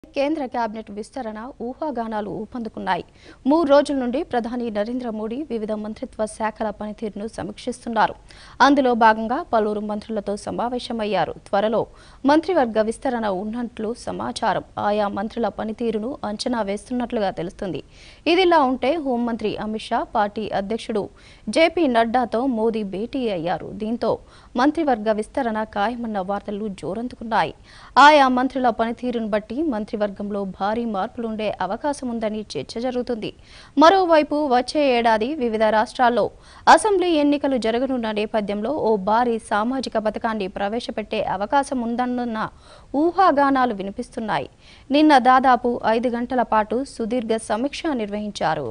కేంద్ర కేబినెట్ విస్తరణ ఊహాగానాలు ఊపందుకున్నాయి మూడు రోజుల నుండి ప్రధాని నరేంద్ర మోడీ వివిధ మంత్రిత్వ శాఖల పనితీరును సమీక్షిస్తున్నారు అందులో భాగంగా పలువురు మంత్రులతో సమావేశమయ్యారు త్వరలో మంత్రివర్గ విస్తరణ ఉన్నట్లు సమాచారం ఆయా మంత్రుల పనితీరును అంచనా వేస్తున్నట్లుగా తెలుస్తుంది ఇదిలా ఉంటే హోంమంత్రి అమిత్ షా పార్టీ అధ్యక్షుడు జేపీ నడ్డాతో మోదీ భేటీ అయ్యారు దీంతో మంత్రివర్గ విస్తరణ ఖాయమన్న వార్తలు జోరందుకున్నాయి ఆయా మంత్రుల పనితీరును బట్టి మంత్రివర్గంలో భారీ మార్పులుండే అవకాశం ఉందని చర్చ జరుగుతుంది మరోవైపు వచ్చే ఏడాది వివిధ రాష్ట్రాల్లో అసెంబ్లీ ఎన్నికలు జరగనున్న నేపథ్యంలో ఓ భారీ సామాజిక పథకాన్ని ప్రవేశపెట్టే అవకాశం ఉందన్న ఊహాగానాలు వినిపిస్తున్నాయి నిన్న దాదాపు ఐదు గంటల పాటు సుదీర్ఘ సమీక్ష నిర్వహించారు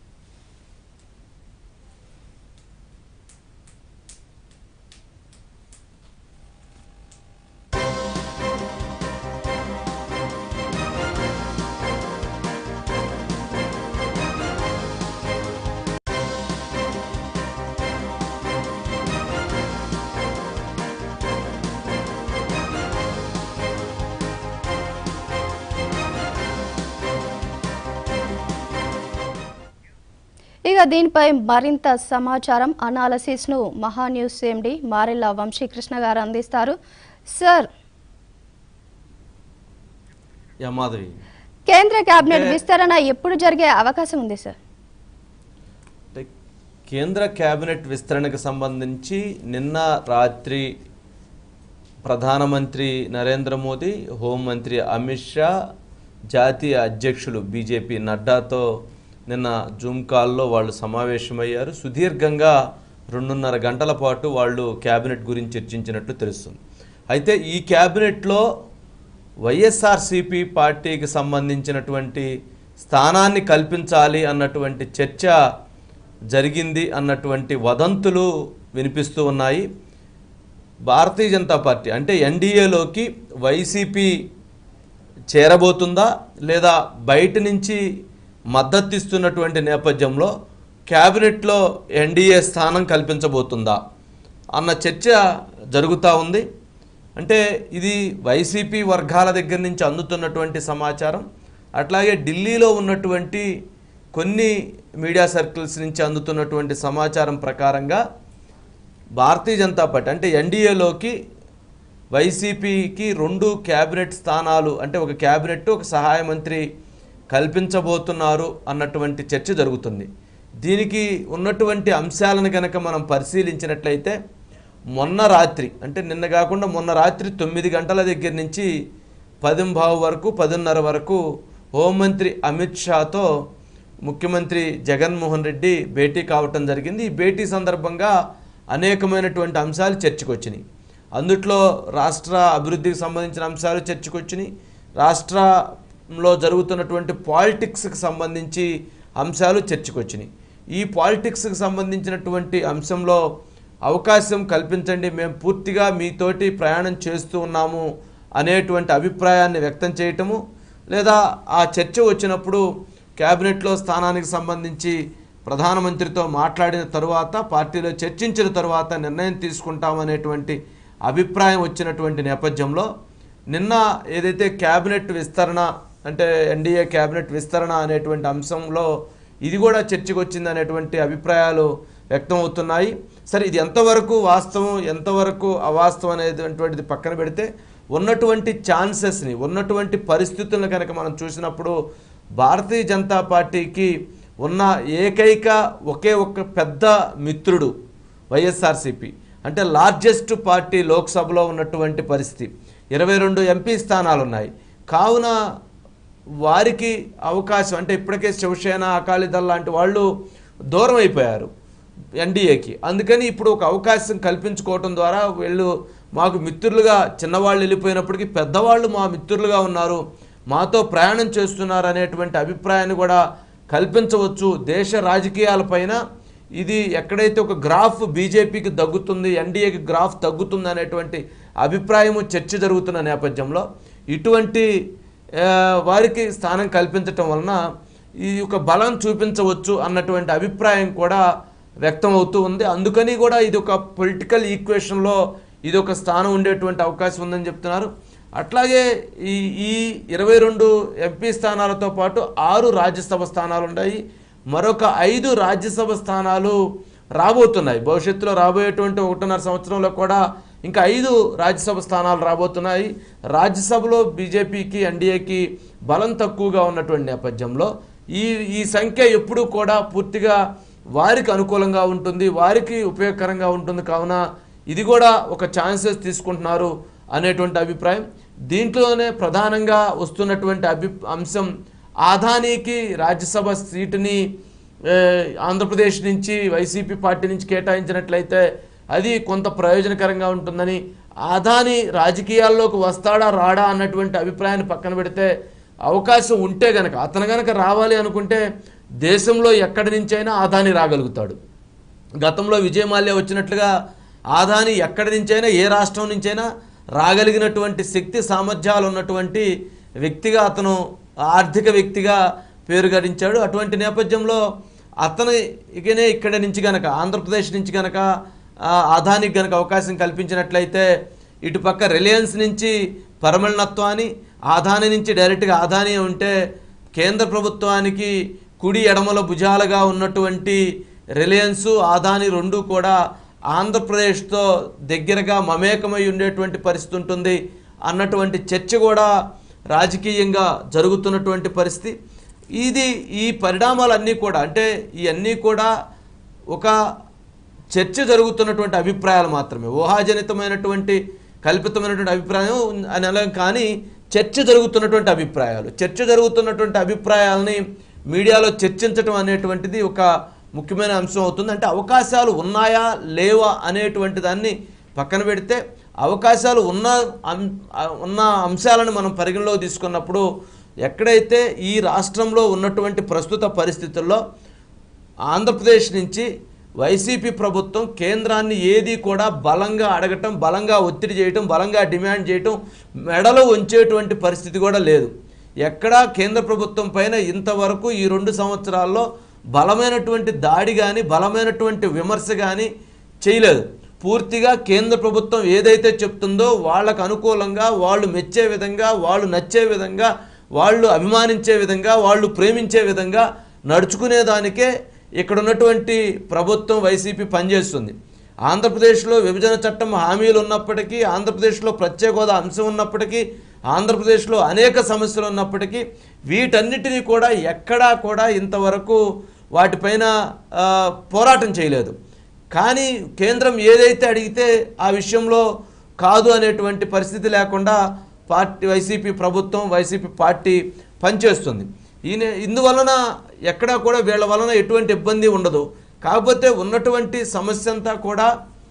ఇక దీనిపై మరింత సమాచారం అనాలసిస్ ను మహాన్యూస్ ఎండి మారెల్ల వంశీకృష్ణ గారు అందిస్తారు సార్ యా మాధవి కేంద్ర కేబినెట్ అంటే- విస్తరణ ఎప్పుడు జరిగే అవకాశం ఉంది సార్ అంటే కేంద్ర కేబినెట్ విస్తరణకు సంబంధించి నిన్న రాత్రి ప్రధానమంత్రి నరేంద్ర మోదీ హోంమంత్రి అమిత్ షా జాతీయ అధ్యక్షులు బీజేపీ నడ్డాతో నిన్న జూమ్ కాల్లో వాళ్ళు సమావేశమయ్యారు సుదీర్ఘంగా రెండున్నర గంటల పాటు వాళ్ళు కేబినెట్ గురించి చర్చించినట్లు తెలుస్తుంది అయితే ఈ కేబినెట్లో వైఎస్ఆర్సిపి పార్టీకి సంబంధించినటువంటి స్థానాన్ని కల్పించాలి అన్నటువంటి చర్చ జరిగింది అన్నటువంటి వదంతులు వినిపిస్తూ ఉన్నాయి భారతీయ జనతా పార్టీ అంటే ఎన్డీఏలోకి వైసీపీ చేరబోతుందా లేదా బయట నుంచి మద్దతు ఇస్తున్నటువంటి నేపథ్యంలో క్యాబినెట్లో ఎన్డీఏ స్థానం కల్పించబోతుందా అన్న చర్చ జరుగుతూ ఉంది అంటే ఇది వైసీపీ వర్గాల దగ్గర నుంచి అందుతున్నటువంటి సమాచారం అట్లాగే ఢిల్లీలో ఉన్నటువంటి కొన్ని మీడియా సర్కిల్స్ నుంచి అందుతున్నటువంటి సమాచారం ప్రకారంగా భారతీయ జనతా పార్టీ అంటే ఎన్డీఏలోకి వైసీపీకి రెండు క్యాబినెట్ స్థానాలు అంటే ఒక క్యాబినెట్ ఒక సహాయ మంత్రి కల్పించబోతున్నారు అన్నటువంటి చర్చ జరుగుతుంది దీనికి ఉన్నటువంటి అంశాలను కనుక మనం పరిశీలించినట్లయితే మొన్న రాత్రి అంటే నిన్న కాకుండా మొన్న రాత్రి తొమ్మిది గంటల దగ్గర నుంచి పదింబావు వరకు పదిన్నర వరకు హోంమంత్రి అమిత్ షాతో ముఖ్యమంత్రి జగన్మోహన్ రెడ్డి భేటీ కావటం జరిగింది ఈ భేటీ సందర్భంగా అనేకమైనటువంటి అంశాలు చర్చకు వచ్చినాయి అందుట్లో రాష్ట్ర అభివృద్ధికి సంబంధించిన అంశాలు చర్చకు వచ్చినాయి రాష్ట్రంలో జరుగుతున్నటువంటి పాలిటిక్స్కి సంబంధించి అంశాలు చర్చకు వచ్చినాయి ఈ పాలిటిక్స్కి సంబంధించినటువంటి అంశంలో అవకాశం కల్పించండి మేము పూర్తిగా మీతోటి ప్రయాణం చేస్తూ ఉన్నాము అనేటువంటి అభిప్రాయాన్ని వ్యక్తం చేయటము లేదా ఆ చర్చ వచ్చినప్పుడు క్యాబినెట్లో స్థానానికి సంబంధించి ప్రధానమంత్రితో మాట్లాడిన తరువాత పార్టీలో చర్చించిన తరువాత నిర్ణయం తీసుకుంటామనేటువంటి అభిప్రాయం వచ్చినటువంటి నేపథ్యంలో నిన్న ఏదైతే క్యాబినెట్ విస్తరణ అంటే ఎన్డీఏ క్యాబినెట్ విస్తరణ అనేటువంటి అంశంలో ఇది కూడా చర్చకు వచ్చింది అనేటువంటి అభిప్రాయాలు వ్యక్తమవుతున్నాయి సరే ఇది ఎంతవరకు వాస్తవం ఎంతవరకు అవాస్తవం అనేటువంటిది పక్కన పెడితే ఉన్నటువంటి ఛాన్సెస్ని ఉన్నటువంటి పరిస్థితులను కనుక మనం చూసినప్పుడు భారతీయ జనతా పార్టీకి ఉన్న ఏకైక ఒకే ఒక్క పెద్ద మిత్రుడు వైఎస్ఆర్సిపి అంటే లార్జెస్ట్ పార్టీ లోక్సభలో ఉన్నటువంటి పరిస్థితి ఇరవై రెండు ఎంపీ స్థానాలు ఉన్నాయి కావున వారికి అవకాశం అంటే ఇప్పటికే శివసేన అకాలీదళ్ లాంటి వాళ్ళు దూరం అయిపోయారు ఎన్డీఏకి అందుకని ఇప్పుడు ఒక అవకాశం కల్పించుకోవటం ద్వారా వీళ్ళు మాకు మిత్రులుగా చిన్నవాళ్ళు వెళ్ళిపోయినప్పటికీ పెద్దవాళ్ళు మా మిత్రులుగా ఉన్నారు మాతో ప్రయాణం చేస్తున్నారు అనేటువంటి అభిప్రాయాన్ని కూడా కల్పించవచ్చు దేశ రాజకీయాలపైన ఇది ఎక్కడైతే ఒక గ్రాఫ్ బీజేపీకి తగ్గుతుంది ఎన్డీఏకి గ్రాఫ్ తగ్గుతుంది అనేటువంటి అభిప్రాయము చర్చ జరుగుతున్న నేపథ్యంలో ఇటువంటి ఆ, వారికి స్థానం కల్పించటం వలన ఈ యొక్క బలం చూపించవచ్చు అన్నటువంటి అభిప్రాయం కూడా వ్యక్తం అవుతూ ఉంది అందుకని కూడా ఇది ఒక పొలిటికల్ ఈక్వేషన్లో ఇది ఒక స్థానం ఉండేటువంటి అవకాశం ఉందని చెప్తున్నారు అట్లాగే ఈ ఈ ఇరవై రెండు ఎంపీ స్థానాలతో పాటు ఆరు రాజ్యసభ స్థానాలు ఉన్నాయి మరొక ఐదు రాజ్యసభ స్థానాలు రాబోతున్నాయి భవిష్యత్తులో రాబోయేటువంటి ఒకటిన్నర సంవత్సరంలో కూడా ఇంకా ఐదు రాజ్యసభ స్థానాలు రాబోతున్నాయి రాజ్యసభలో బీజేపీకి ఎన్డీఏకి బలం తక్కువగా ఉన్నటువంటి నేపథ్యంలో ఈ ఈ సంఖ్య ఎప్పుడూ కూడా పూర్తిగా వారికి అనుకూలంగా ఉంటుంది వారికి ఉపయోగకరంగా ఉంటుంది కావున ఇది కూడా ఒక ఛాన్సెస్ తీసుకుంటున్నారు అనేటువంటి అభిప్రాయం దీంట్లోనే ప్రధానంగా వస్తున్నటువంటి అభి అంశం ఆదానీకి రాజ్యసభ సీటుని ఏ, ఆంధ్రప్రదేశ్ నుంచి వైసీపీ పార్టీ నుంచి కేటాయించినట్లయితే అది కొంత ప్రయోజనకరంగా ఉంటుందని ఆదాని రాజకీయాల్లోకి వస్తాడా రాడా అన్నటువంటి అభిప్రాయాన్ని పక్కన పెడితే అవకాశం ఉంటే గనక అతను గనక రావాలి అనుకుంటే దేశంలో ఎక్కడి నుంచైనా ఆదాని రాగలుగుతాడు గతంలో విజయమాల్య వచ్చినట్లుగా ఆదాని ఎక్కడి నుంచైనా ఏ రాష్ట్రం నుంచైనా రాగలిగినటువంటి శక్తి సామర్థ్యాలు ఉన్నటువంటి వ్యక్తిగా అతను ఆర్థిక వ్యక్తిగా పేరు గడించాడు అటువంటి నేపథ్యంలో అతను ఇకనే ఇక్కడి నుంచి గనక ఆంధ్రప్రదేశ్ నుంచి గనక ఆ, ఆదానికి గనక అవకాశం కల్పించినట్లయితే ఇటుపక్క రిలయన్స్ నుంచి పరమళనత్వాన్ని ఆదాని నుంచి డైరెక్ట్గా ఆదాని ఉంటే కేంద్ర ప్రభుత్వానికి కుడి ఎడమల భుజాలుగా ఉన్నటువంటి రిలయన్స్ ఆదాని రెండు కూడా ఆంధ్రప్రదేశ్తో దగ్గరగా మమేకమై ఉండేటువంటి పరిస్థితి ఉంటుంది అన్నటువంటి చర్చ కూడా రాజకీయంగా జరుగుతున్నటువంటి పరిస్థితి ఇది ఈ పరిణామాలన్నీ కూడా అంటే ఇవన్నీ కూడా ఒక చర్చ జరుగుతున్నటువంటి అభిప్రాయాలు మాత్రమే ఊహాజనితమైనటువంటి కల్పితమైనటువంటి అభిప్రాయం అని అనలేం కానీ చర్చ జరుగుతున్నటువంటి అభిప్రాయాలు చర్చ జరుగుతున్నటువంటి అభిప్రాయాలని మీడియాలో చర్చించడం అనేటువంటిది ఒక ముఖ్యమైన అంశం అవుతుంది అంటే అవకాశాలు ఉన్నాయా లేవా అనేటువంటి దాన్ని పక్కన పెడితే అవకాశాలు ఉన్న అం- ఉన్న అంశాలను మనం పరిగణలోకి తీసుకున్నప్పుడు ఎక్కడైతే ఈ రాష్ట్రంలో ఉన్నటువంటి ప్రస్తుత పరిస్థితుల్లో ఆంధ్రప్రదేశ్ నుంచి వైసీపీ ప్రభుత్వం కేంద్రాన్ని ఏది కూడా బలంగా అడగటం బలంగా ఒత్తిడి చేయటం బలంగా డిమాండ్ చేయటం మెడలో ఉంచేటువంటి పరిస్థితి కూడా లేదు ఎక్కడా కేంద్ర ప్రభుత్వం పైన ఇంతవరకు ఈ రెండు సంవత్సరాల్లో బలమైనటువంటి దాడి కానీ బలమైనటువంటి విమర్శ కానీ చేయలేదు పూర్తిగా కేంద్ర ప్రభుత్వం ఏదైతే చెప్తుందో వాళ్ళకు అనుకూలంగా వాళ్ళు మెచ్చే విధంగా వాళ్ళు నచ్చే విధంగా వాళ్ళు అభిమానించే విధంగా వాళ్ళు ప్రేమించే విధంగా నడుచుకునేదానికే ఇక్కడ ఉన్నటువంటి ప్రభుత్వం వైసీపీ పనిచేస్తుంది ఆంధ్రప్రదేశ్లో విభజన చట్టం హామీలు ఉన్నప్పటికీ ఆంధ్రప్రదేశ్లో ప్రత్యేక హోదా అంశం ఉన్నప్పటికీ ఆంధ్రప్రదేశ్లో అనేక సమస్యలు ఉన్నప్పటికీ వీటన్నిటినీ కూడా ఎక్కడా కూడా ఇంతవరకు వాటిపైన ఆ, పోరాటం చేయలేదు కానీ కేంద్రం ఏదైతే అడిగితే ఆ విషయంలో కాదు అనేటువంటి పరిస్థితి లేకుండా పార్టీ వైసీపీ ప్రభుత్వం వైసీపీ పార్టీ పనిచేస్తుంది ఈయన ఇందువలన ఎక్కడా కూడా వీళ్ళ వలన ఎటువంటి ఇబ్బంది ఉండదు కాకపోతే ఉన్నటువంటి సమస్య అంతా కూడా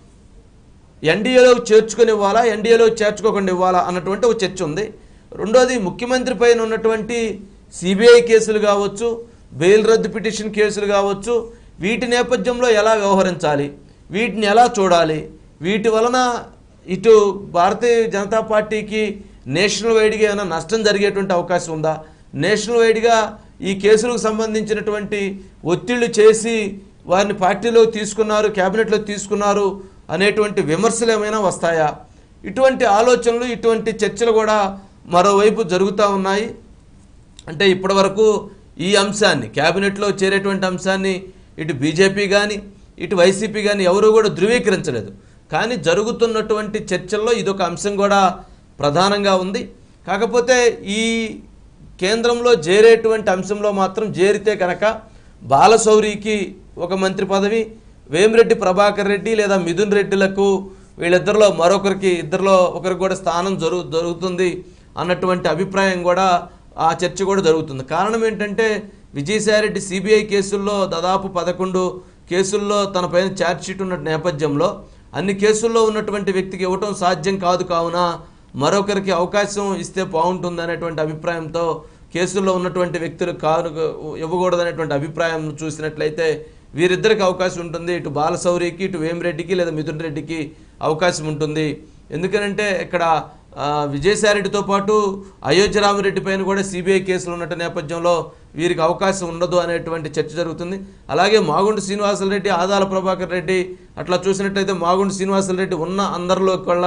ఎన్డీఏలో చేర్చుకొని ఇవ్వాలా ఎన్డీఏలో చేర్చుకోకుండా ఇవ్వాలా అన్నటువంటి ఒక చర్చ ఉంది రెండోది ముఖ్యమంత్రి పైన ఉన్నటువంటి సిబిఐ కేసులు కావచ్చు బెయిల్ రద్దు పిటిషన్ కేసులు కావచ్చు వీటి నేపథ్యంలో ఎలా వ్యవహరించాలి వీటిని ఎలా చూడాలి వీటి వలన ఇటు భారతీయ జనతా పార్టీకి నేషనల్ వైడ్గా ఏమైనా నష్టం జరిగేటువంటి అవకాశం ఉందా నేషనల్ వైడ్గా ఈ కేసులకు సంబంధించినటువంటి ఒత్తిళ్లు చేసి వారిని పార్టీలో తీసుకున్నారు క్యాబినెట్లో తీసుకున్నారు అనేటువంటి విమర్శలు ఏమైనా వస్తాయా ఇటువంటి ఆలోచనలు ఇటువంటి చర్చలు కూడా మరోవైపు జరుగుతూ ఉన్నాయి అంటే ఇప్పటివరకు ఈ అంశాన్ని క్యాబినెట్లో చేరేటువంటి అంశాన్ని ఇటు బీజేపీ కానీ ఇటు వైసీపీ కానీ ఎవరు కూడా ధృవీకరించలేదు కానీ జరుగుతున్నటువంటి చర్చల్లో ఇదొక అంశం కూడా ప్రధానంగా ఉంది కాకపోతే ఈ కేంద్రంలో చేరేటువంటి అంశంలో మాత్రం చేరితే కనుక బాలశౌరికి ఒక మంత్రి పదవి వేమిరెడ్డి ప్రభాకర్ రెడ్డి లేదా మిథున్ రెడ్డిలకు వీళ్ళిద్దరిలో మరొకరికి ఇద్దరిలో ఒకరికి కూడా స్థానం జరుగు జరుగుతుంది అన్నటువంటి అభిప్రాయం కూడా ఆ చర్చ కూడా జరుగుతుంది కారణం ఏంటంటే విజయసాయిరెడ్డి సిబిఐ కేసుల్లో దాదాపు పదకొండు కేసుల్లో తన పైన ఛార్జ్షీట్ ఉన్న నేపథ్యంలో అన్ని కేసుల్లో ఉన్నటువంటి వ్యక్తికి ఇవ్వటం సాధ్యం కాదు కావున మరొకరికి అవకాశం ఇస్తే బాగుంటుంది అనేటువంటి అభిప్రాయంతో కేసుల్లో ఉన్నటువంటి వ్యక్తులు కాను ఇవ్వకూడదనేటువంటి అభిప్రాయం చూసినట్లయితే వీరిద్దరికి అవకాశం ఉంటుంది ఇటు బాలశౌరికి ఇటు వేమిరెడ్డికి లేదా మిథున్ రెడ్డికి అవకాశం ఉంటుంది ఎందుకనంటే ఇక్కడ ఆ, విజయసాయిరెడ్డితో పాటు అయోధ్య రామిరెడ్డి పైన కూడా సిబిఐ కేసులు ఉన్నట్టు నేపథ్యంలో వీరికి అవకాశం ఉండదు అనేటువంటి చర్చ జరుగుతుంది అలాగే మాగుండు శ్రీనివాసులు రెడ్డి ఆదాల ప్రభాకర్ రెడ్డి అట్లా చూసినట్లయితే మాగుండు శ్రీనివాసులు రెడ్డి ఉన్న అందరిలో కూడా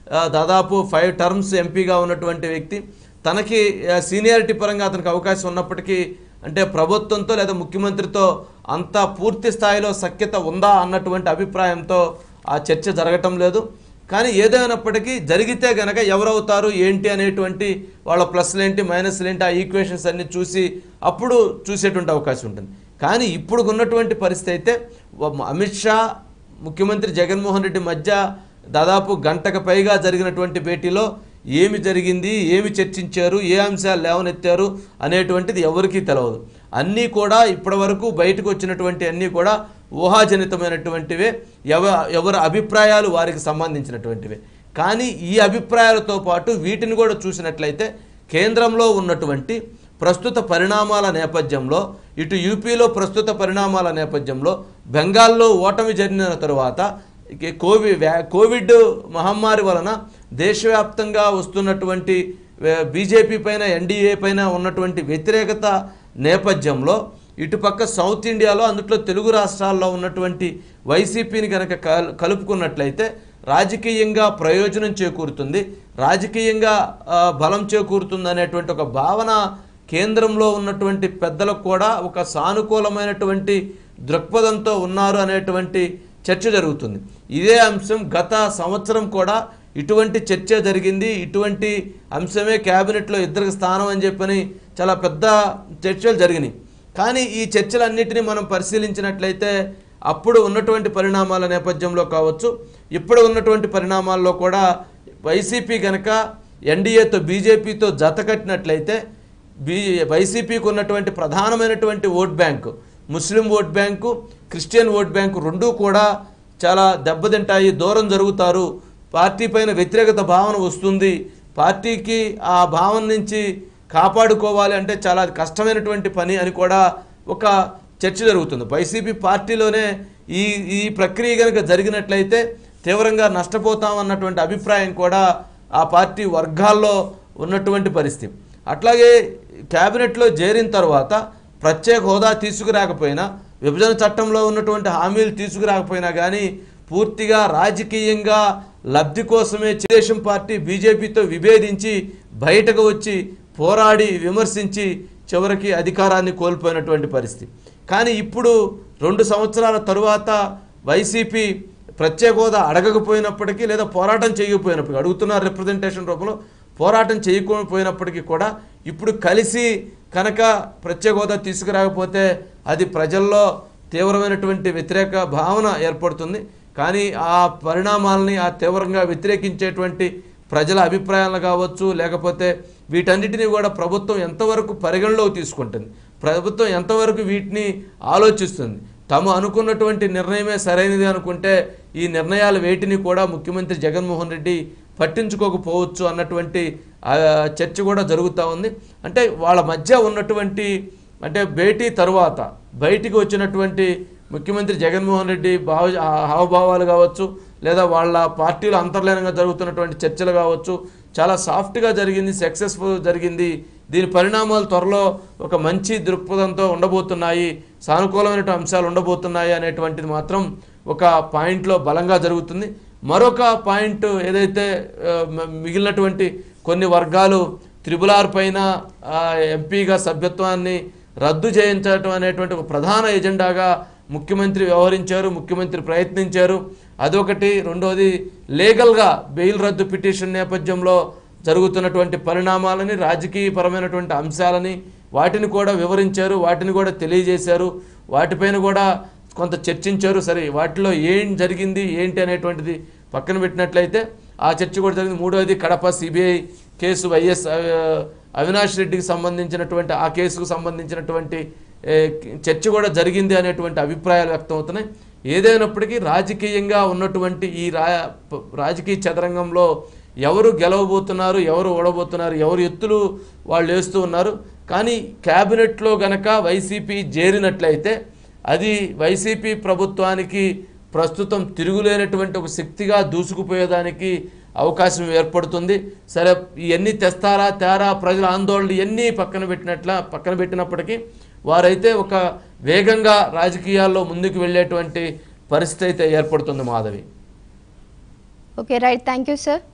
ఆ, దాదాపు ఫైవ్ టర్మ్స్ ఎంపీగా ఉన్నటువంటి వ్యక్తి తనకి ఆ, సీనియారిటీ పరంగా అతనికి అవకాశం ఉన్నప్పటికీ అంటే ప్రభుత్వంతో లేదా ముఖ్యమంత్రితో అంత పూర్తి స్థాయిలో సఖ్యత ఉందా అన్నటువంటి అభిప్రాయంతో ఆ చర్చ జరగటం లేదు కానీ ఏదైనప్పటికీ జరిగితే గనక ఎవరవుతారు ఏంటి అనేటువంటి వాళ్ళ ప్లస్లు ఏంటి మైనస్లు ఏంటి ఆ ఈక్వేషన్స్ అన్ని చూసి అప్పుడు చూసేటువంటి అవకాశం ఉంటుంది కానీ ఇప్పుడు ఉన్నటువంటి పరిస్థితి అయితే వ- అమిత్ షా ముఖ్యమంత్రి జగన్మోహన్ రెడ్డి మధ్య దాదాపు గంటకు పైగా జరిగినటువంటి భేటీలో ఏమి జరిగింది ఏమి చర్చించారు ఏ అంశాలు లేవనెత్తారు అనేటువంటిది ఎవరికీ తెలియదు అన్నీ కూడా ఇప్పటివరకు బయటకు వచ్చినటువంటి అన్నీ కూడా ఊహాజనితమైనటువంటివే ఎవ ఎవరి అభిప్రాయాలు వారికి సంబంధించినటువంటివే కానీ ఈ అభిప్రాయాలతో పాటు వీటిని కూడా చూసినట్లయితే కేంద్రంలో ఉన్నటువంటి ప్రస్తుత పరిణామాల నేపథ్యంలో ఇటు యూపీలో ప్రస్తుత పరిణామాల నేపథ్యంలో బెంగాల్లో ఓటమి జరిగిన తరువాత ఇక కోవి వ్యా- కోవిడ్ మహమ్మారి వలన దేశవ్యాప్తంగా వస్తున్నటువంటి వే- బీజేపీ పైన ఎన్డీఏ పైన ఉన్నటువంటి వ్యతిరేకత నేపథ్యంలో ఇటుపక్క సౌత్ ఇండియాలో అందుట్లో తెలుగు రాష్ట్రాల్లో ఉన్నటువంటి వైసీపీని కనుక కల్- కలుపుకున్నట్లయితే రాజకీయంగా ప్రయోజనం చేకూరుతుంది రాజకీయంగా ఆ, బలం చేకూరుతుంది అనేటువంటి ఒక భావన కేంద్రంలో ఉన్నటువంటి పెద్దలకు కూడా ఒక సానుకూలమైనటువంటి దృక్పథంతో ఉన్నారు అనేటువంటి చర్చ జరుగుతుంది ఇదే అంశం గత సంవత్సరం కూడా ఇటువంటి చర్చ జరిగింది ఇటువంటి అంశమే క్యాబినెట్లో ఇద్దరికి స్థానం అని చెప్పని చాలా పెద్ద చర్చలు జరిగినాయి కానీ ఈ చర్చలన్నిటినీ మనం పరిశీలించినట్లయితే అప్పుడు ఉన్నటువంటి పరిణామాల నేపథ్యంలో కావచ్చు ఇప్పుడు ఉన్నటువంటి పరిణామాల్లో కూడా వైసీపీ కనుక ఎన్డీఏతో బీజేపీతో జత కట్టినట్లయితే బీ వైసీపీకి ఉన్నటువంటి ప్రధానమైనటువంటి ఓట్ బ్యాంకు ముస్లిం vote bank Christian vote bank రెండూ కూడా చాలా దెబ్బతింటాయి దూరం జరుగుతారు పార్టీ పైన వ్యతిరేకత భావన వస్తుంది పార్టీకి ఆ భావన నుంచి కాపాడుకోవాలి అంటే చాలా కష్టమైనటువంటి పని అని కూడా ఒక చర్చ జరుగుతుంది వైసీపీ పార్టీలోనే ఈ ఈ ప్రక్రియ కనుక జరిగినట్లయితే తీవ్రంగా నష్టపోతామన్నటువంటి అభిప్రాయం కూడా ఆ పార్టీ వర్గాల్లో ఉన్నటువంటి పరిస్థితి అట్లాగే క్యాబినెట్లో చేరిన తర్వాత ప్రత్యేక హోదా తీసుకురాకపోయినా విభజన చట్టంలో ఉన్నటువంటి హామీలు తీసుకురాకపోయినా కానీ పూర్తిగా రాజకీయంగా లబ్ధి కోసమే తెలుగుదేశం పార్టీ బీజేపీతో విభేదించి బయటకు వచ్చి పోరాడి విమర్శించి చివరికి అధికారాన్ని కోల్పోయినటువంటి పరిస్థితి కానీ ఇప్పుడు రెండు సంవత్సరాల తరువాత వైసీపీ ప్రత్యేక హోదా అడగకపోయినప్పటికీ లేదా పోరాటం చేయకపోయినప్పటికీ అడుగుతున్నారు రిప్రజెంటేషన్ రూపంలో పోరాటం చేయకపోయినప్పటికీ కూడా ఇప్పుడు కలిసి కనుక ప్రత్యేక హోదా తీసుకురాకపోతే అది ప్రజల్లో తీవ్రమైనటువంటి వ్యతిరేక భావన ఏర్పడుతుంది కానీ ఆ పరిణామాలని ఆ తీవ్రంగా వ్యతిరేకించేటువంటి ప్రజల అభిప్రాయాలను కావచ్చు లేకపోతే వీటన్నిటిని కూడా ప్రభుత్వం ఎంతవరకు పరిగణలోకి తీసుకుంటుంది ప్రభుత్వం ఎంతవరకు వీటిని ఆలోచిస్తుంది తాము అనుకున్నటువంటి నిర్ణయమే సరైనది అనుకుంటే ఈ నిర్ణయాలు వేటిని కూడా ముఖ్యమంత్రి జగన్మోహన్ రెడ్డి పట్టించుకోకపోవచ్చు అన్నటువంటి ఆ, చర్చ కూడా జరుగుతూ ఉంది అంటే వాళ్ళ మధ్య ఉన్నటువంటి అంటే భేటీ తరువాత బయటికి వచ్చినటువంటి ముఖ్యమంత్రి జగన్మోహన్ రెడ్డి భావ ఆ హావభావాలు కావచ్చు లేదా వాళ్ళ పార్టీలో అంతర్లీనంగా జరుగుతున్నటువంటి చర్చలు కావచ్చు చాలా సాఫ్ట్గా జరిగింది సక్సెస్ఫుల్ జరిగింది దీని పరిణామాలు త్వరలో ఒక మంచి దృక్పథంతో ఉండబోతున్నాయి సానుకూలమైన అంశాలు ఉండబోతున్నాయి అనేటువంటిది మాత్రం ఒక పాయింట్లో బలంగా జరుగుతుంది మరొక పాయింట్ ఏదైతే ఆ, మ- మిగిలినటువంటి కొన్ని వర్గాలు త్రిబుల్ ఆర్ పైన ఆ, ఎంపీగా సభ్యత్వాన్ని రద్దు చేయించడం అనేటువంటి ఒక ప్రధాన ఎజెండాగా ముఖ్యమంత్రి వ్యవహరించారు ముఖ్యమంత్రి ప్రయత్నించారు అదొకటి రెండోది లీగల్గా బెయిల్ రద్దు పిటిషన్ నేపథ్యంలో జరుగుతున్నటువంటి పరిణామాలని రాజకీయపరమైనటువంటి అంశాలని వాటిని కూడా వివరించారు వాటిని కూడా తెలియజేశారు వాటిపైన కూడా కొంత చర్చించారు సరే వాటిలో ఏం జరిగింది ఏంటి అనేటువంటిది పక్కన పెట్టినట్లయితే ఆ చర్చ కూడా జరిగింది మూడవది కడప సిబిఐ కేసు వైఎస్ ఆ, అవినాష్ రెడ్డికి సంబంధించినటువంటి ఆ కేసుకు సంబంధించినటువంటి ఏ, చర్చ కూడా జరిగింది అనేటువంటి అభిప్రాయాలు వ్యక్తం అవుతున్నాయి ఏదైనప్పటికీ రాజకీయంగా ఉన్నటువంటి ఈ రా ప- రాజకీయ చదరంగంలో ఎవరు గెలవబోతున్నారు ఎవరు ఓడబోతున్నారు ఎవరు ఎత్తులు వాళ్ళు వేస్తూ ఉన్నారు కానీ క్యాబినెట్లో గనక వైసీపీ చేరినట్లయితే అది వైసీపీ ప్రభుత్వానికి ప్రస్తుతం తిరుగులేనటువంటి ఒక శక్తిగా దూసుకుపోయేదానికి అవకాశం ఏర్పడుతుంది సరే ఇవన్నీ తెస్తారా తేరా ప్రజల ఆందోళన ఇవన్నీ పక్కన పెట్టినట్ల పక్కన పెట్టినప్పటికీ వారైతే ఒక వేగంగా రాజకీయాల్లో ముందుకు వెళ్ళేటువంటి పరిస్థితి అయితే ఏర్పడుతుంది Madhavi okay right thank you sir